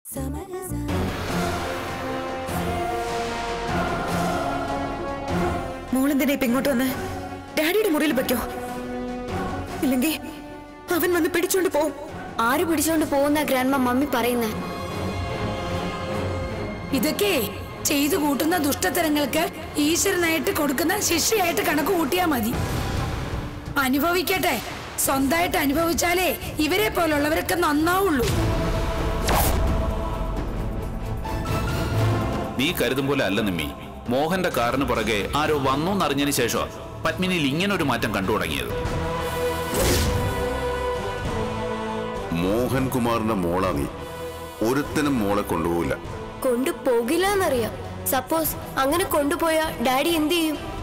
മോളെന്തിനാ ഇപ്പൊ ഇങ്ങോട്ട് വന്ന് ഡാഡിയുടെ മുറിയിൽ വെക്കോ ഇല്ലെങ്കിൽ അവൻ വന്ന് പിടിച്ചോണ്ട് പോവും ആര് പിടിച്ചോണ്ട് പോകുന്ന ഗ്രാൻഡ്മ മമ്മി പറയുന്നേ ഇതൊക്കെ ചെയ്തു കൂട്ടുന്ന ദുഷ്ടത്തരങ്ങൾക്ക് ഈശ്വരനായിട്ട് കൊടുക്കുന്ന ശിക്ഷയായിട്ട് കണക്ക് കൂട്ടിയാ മതി അനുഭവിക്കട്ടെ സ്വന്തമായിട്ട് അനുഭവിച്ചാലേ ഇവരെ പോലുള്ളവരൊക്കെ നന്നാവുള്ളൂ നീ കരുതും പോലെ അല്ല നിമ്മി മോഹന്റെ കാറിന് പുറകെ ആരോ വന്നു എന്നറിഞ്ഞതിന് ശേഷം പത്മിനിയിൽ ഇങ്ങനെ ഒരു മാറ്റം കണ്ടു തുടങ്ങിയത് മോഹൻകുമാറിന്റെ മോളാ നീ ഒരുത്തനും മോളെ കൊണ്ടുപോകില്ല കൊണ്ടുപോകില്ല എന്നറിയാം സപ്പോസ് അങ്ങനെ കൊണ്ടുപോയാ ഡാഡി എന്ത് ചെയ്യും